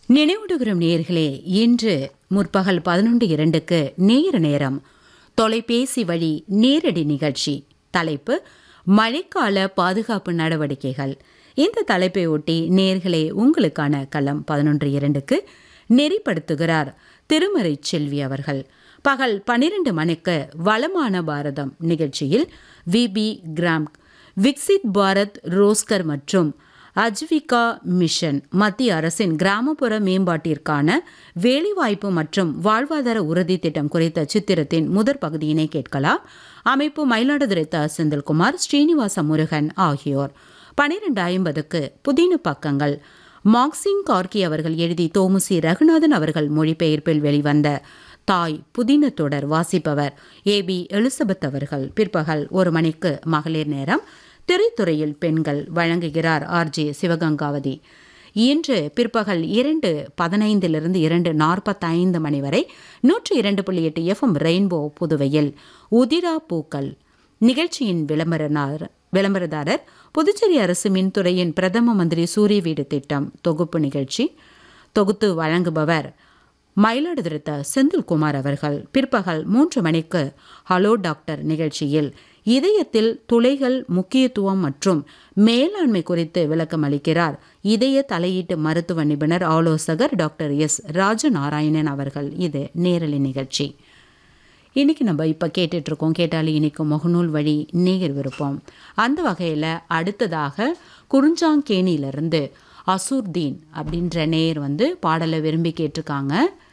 நினைவூட்டுகிறோம் நேயர்களே இன்று முற்பகல் பதினொன்று இரண்டுக்கு நேர நேரம் தொலைபேசி வழி நேரடி நிகழ்ச்சி தலைப்பு மழைக்கால பாதுகாப்பு நடவடிக்கைகள் இந்த தலைப்பை ஒட்டி நேர்களே உங்களுக்கான களம் பதினொன்று இரண்டுக்கு நெறிப்படுத்துகிறார் திருமறை செல்வி அவர்கள் பகல் பன்னிரண்டு மணிக்கு வளமான பாரதம் நிகழ்ச்சியில் விபி கிராம் விக்சித் பாரத் ரோஸ்கர் மற்றும் அஜ்விகா மிஷன் மத்திய அரசின் கிராமப்புற மேம்பாட்டிற்கான வேலைவாய்ப்பு மற்றும் வாழ்வாதார உறுதி திட்டம் குறித்த சித்திரத்தின் முதற் பகுதியினை கேட்கலாம் அமைப்பு மயிலாடுதுறை த செந்தில்குமார் ஸ்ரீனிவாச முருகன் ஆகியோர் பனிரெண்டு ஐம்பதுக்கு புதின பக்கங்கள் மார்க்சிங் கார்கி அவர்கள் எழுதி தோமுசி ரகுநாதன் அவர்கள் மொழிபெயர்ப்பில் வெளிவந்த தாய் புதின தொடர் வாசிப்பவர் ஏ பி எலிசபெத் அவர்கள் பிற்பகல் ஒரு மணிக்கு மகளிர் நேரம் திரைத்துறையில் பெண்கள் வழங்குகிறார் ஆர் ஜே சிவகங்காவதி இன்று பிற்பகல் இரண்டு பதினைந்திலிருந்து இரண்டு நாற்பத்தைந்து மணி வரை நூற்றி இரண்டு புள்ளி எட்டு எஃப்எம் ரெயின்போ புதுவையில் உதிரா பூக்கள் நிகழ்ச்சியின் விளம்பரனார் விளம்பரதாரர் புதுச்சேரி அரசு மின்துறையின் பிரதம மந்திரி சூரிய வீடு திட்டம் தொகுப்பு நிகழ்ச்சி தொகுத்து வழங்குபவர் மயிலாடுதுறை த செந்தில்குமார் அவர்கள் பிற்பகல் மூன்று மணிக்கு ஹலோ டாக்டர் நிகழ்ச்சியில் இதயத்தில் துளைகள் முக்கியத்துவம் மற்றும் மேலாண்மை குறித்து விளக்கம் அளிக்கிறார் இதய தலையீட்டு மருத்துவ நிபுணர் ஆலோசகர் டாக்டர் எஸ் ராஜநாராயணன் அவர்கள் இது நேரலை நிகழ்ச்சி இன்னைக்கு நம்ம இப்போ கேட்டுட்ருக்கோம் கேட்டாலே இன்னைக்கு முகநூல் வழி நேயர் விருப்பம் அந்த வகையில் அடுத்ததாக குறிஞ்சாங்கேணியிலிருந்து அசூர்தீன் அப்படின்ற நேயர் வந்து பாடலை விரும்பி கேட்டிருக்காங்க